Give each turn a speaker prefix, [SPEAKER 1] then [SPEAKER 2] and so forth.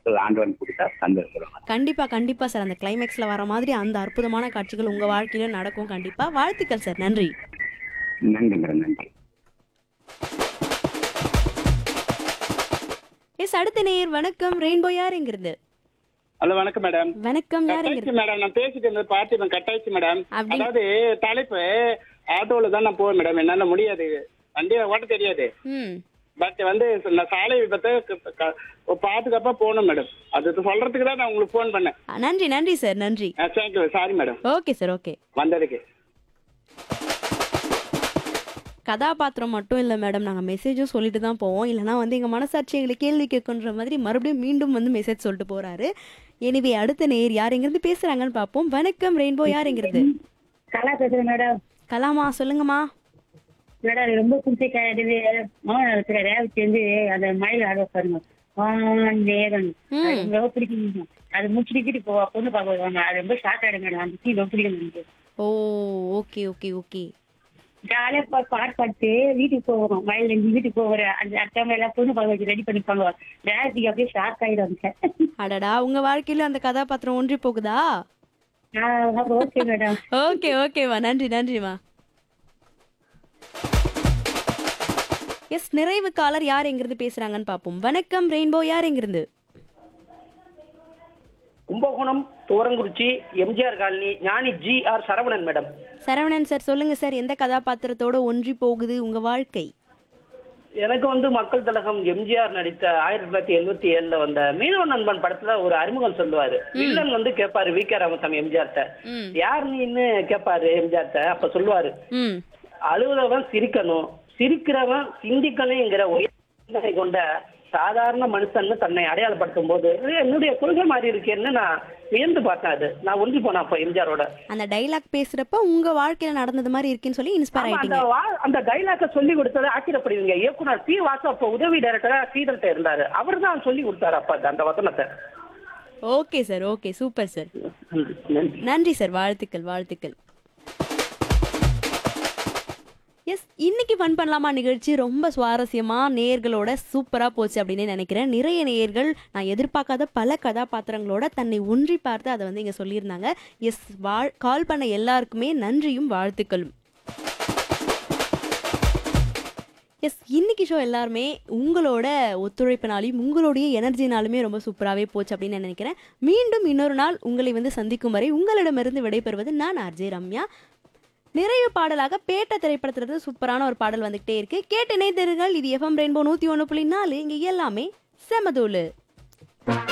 [SPEAKER 1] வாய்ப்புகள் ஆண்டவன் கொடுத்தா தந்திருக்கிறோம்
[SPEAKER 2] கண்டிப்பா கண்டிப்பா சார் அந்த கிளைமேக்ஸ்ல வர மாதிரி அந்த அற்புதமான காட்சிகள் உங்க வாழ்க்கையில நடக்கும் கண்டிப்பா வாழ்த்துக்கள் சார் நன்றி
[SPEAKER 1] நன்றிங்க நன்றி
[SPEAKER 2] எஸ் அடுத்த நேயர் வணக்கம் ரெயின்போ யாருங்கிறது
[SPEAKER 3] ஹலோ வணக்கம் மேடம்
[SPEAKER 2] வணக்கம்
[SPEAKER 3] கட்டாயிச்சு
[SPEAKER 2] யாருங்கிறது
[SPEAKER 3] மேடம் நான் பேசிட்டு இருந்தது பார்த்து கட்டாயிச்சு மேடம்
[SPEAKER 2] அப்படி-
[SPEAKER 3] அதாவது தலைப்பு ஆட்டோல தான் நான் போவேன் மேடம் என்னால முடியாது வண்டியை ஓட்ட தெரியாது
[SPEAKER 2] ம்
[SPEAKER 3] பட் வந்து நான் சாலை விபத்தை க- க- பாதுகாப்பா போகணும் மேடம் அது சொல்றதுக்கு தான் நான் உங்களுக்கு ஃபோன் பண்ணேன்
[SPEAKER 2] அ, நன்றி நன்றி சார் நன்றி
[SPEAKER 3] thank you sorry madam
[SPEAKER 2] okay sir okay
[SPEAKER 3] வந்ததுக்கு
[SPEAKER 2] கதாபாத்திரம் மட்டும் இல்லை மேடம் நாங்கள் மெசேஜும் சொல்லிட்டு தான் போவோம் இல்லைனா வந்து எங்கள் மனசாட்சி எங்களை கேள்வி கேட்குன்ற மாதிரி மறுபடியும் மீண்டும் வந்து மெசேஜ் சொல்லிட்டு போகிறாரு எனவே அடுத்த நேர் யார் எங்கிருந்து பேசுகிறாங்கன்னு பார்ப்போம் வணக்கம் ரெயின்போ யார் எங்கிறது
[SPEAKER 4] கலா பேசுறேன் மேடம்
[SPEAKER 2] கலாமா சொல்லுங்கம்மா
[SPEAKER 4] மேடம் எனக்கு ரொம்ப பிடிச்ச க- இது மோகன் இருக்கிற ரேவதி வந்து அந்த மழையில ஆட பாருங்க வான் வேகன்
[SPEAKER 2] ம்.
[SPEAKER 4] அது ரொம்ப பிடிக்கும் மேடம். அது முடிச்சுட்டு போவா பொண்ணு பார்க்க வருவாங்க அது ரொம்ப ஷாக் ஆயிடும் மேடம் அந்த சீன் ரொம்ப பிடிக்கும் எனக்கு
[SPEAKER 2] ஓ ஓகே ஓகே ஓகே
[SPEAKER 4] ஜாலியா பா- பாட்டு பாட்டு வீட்டுக்கு போவோம் மழையில இருந்து வீட்டுக்கு போகிற அந்த அக்காம எல்லாம் பொண்ணு பார்க்க வச்சு ரெடி பண்ணிப்பாங்க ரேவதிக்கு அப்படியே ஷாக் ஆயிடும்
[SPEAKER 2] அடடா உங்கள் வாழ்க்கையில அந்த கதாபாத்திரம் ஒன்றி போகுதா
[SPEAKER 4] ஓகே மேடம்
[SPEAKER 2] ஓகே ஓகேவா நன்றி நன்றிம்மா எஸ் நிறைவு காலர் யார் எங்கிருந்து பேசுறாங்கன்னு பார்ப்போம் வணக்கம் ரெயின்போ யார் எங்கிருந்து
[SPEAKER 5] Kumbakonam Thuvarankurichi MGR colony Gnani G R Saravanan madam
[SPEAKER 2] Saravanan sir சொல்லுங்க சார் எந்த கதாபாத்திரத்தோட ஒன்றி போகுது உங்க வாழ்க்கை
[SPEAKER 5] எனக்கு வந்து மக்கள் திலகம் எம்ஜிஆர் நடித்த ஆயிரத்தி தொள்ளாயிரத்தி எழுபத்தி ஏழுல வந்த மீனவ நண்பன் படத்துல ஒரு அறிமுகம் சொல்லுவாரு வில்லன் வந்து கேட்பாரு வி கே ராமசாமி எம்ஜிஆர்ட்ட
[SPEAKER 2] ம்
[SPEAKER 5] யார் நீன்னு கேட்பாரு எம்ஜிஆர்ட்ட அப்ப சொல்லுவாரு
[SPEAKER 2] ம்
[SPEAKER 5] அழுகுறவன் சிரிக்கணும் சிரிக்கிறவன் சிந்திக்கணுங்கிற உயர் சிந்தனை கொண்ட சாதாரண மனுஷன்னு தன்னை அடையாளப்படுத்தும் போது இது என்னுடைய கொள்கை மாதிரி இருக்கேன்னு நான் வியந்து பார்த்தேன் அது நான் ஒன்றி போனேன் அப்ப எம்ஜிஆரோட
[SPEAKER 2] அந்த டைலாக் பேசுறப்ப உங்க வாழ்க்கையில நடந்தது மாதிரி இருக்குன்னு சொல்லி இன்ஸ்பயர்
[SPEAKER 5] ஆமா, அந்த
[SPEAKER 2] ஆயிட்டீங்க
[SPEAKER 5] வா- அந்த டைலாக்க சொல்லி கொடுத்தது ஆச்சரியப்படுவீங்க இயக்குனர் பி வாசு அப்ப உதவி டைரக்டரா சீதல்ட்ட இருந்தாரு அவர் தான் சொல்லி கொடுத்தாரு அப்ப அந்த- அந்த வசனத்தை
[SPEAKER 2] okay sir okay super sir
[SPEAKER 5] ம், நன்றி
[SPEAKER 2] நன்றி சார் வாழ்த்துக்கள் வாழ்த்துக்கள் எஸ் இன்னைக்கு ஃபன் பண்ணலாமா நிகழ்ச்சி ரொம்ப சுவாரஸ்யமா நேயர்களோட சூப்பரா போச்சு அப்படின்னு நினைக்கிறேன் நிறைய நேயர்கள் நான் எதிர்பார்க்காத பல கதாபாத்திரங்களோட தன்னை ஒன்றி பார்த்து அதை வந்து இங்க சொல்லியிருந்தாங்க எஸ் வாழ் கால் பண்ண எல்லாருக்குமே நன்றியும் வாழ்த்துக்களும் எஸ் இன்னைக்கு ஷோ எல்லாருமே உங்களோட ஒத்துழைப்பினாலையும் உங்களுடைய எனர்ஜினாலுமே ரொம்ப சூப்பராகவே போச்சு அப்படின்னு நான் நினைக்கிறேன் மீண்டும் இன்னொரு நாள் உங்களை வந்து சந்திக்கும் வரை உங்களிடமிருந்து விடைபெறுவது நான் ஆர்ஜே ரம்யா நிறைவு பாடலாக பேட்ட திரைப்படத்திலிருந்து சூப்பரான ஒரு பாடல் வந்துகிட்டே இருக்கு கேட்டு இணைந்தீர்கள் இது எஃப்எம் ரெயின்போ நூற்றி ஒன்று புள்ளி நாலு இங்கே எல்லாமே செமதூளு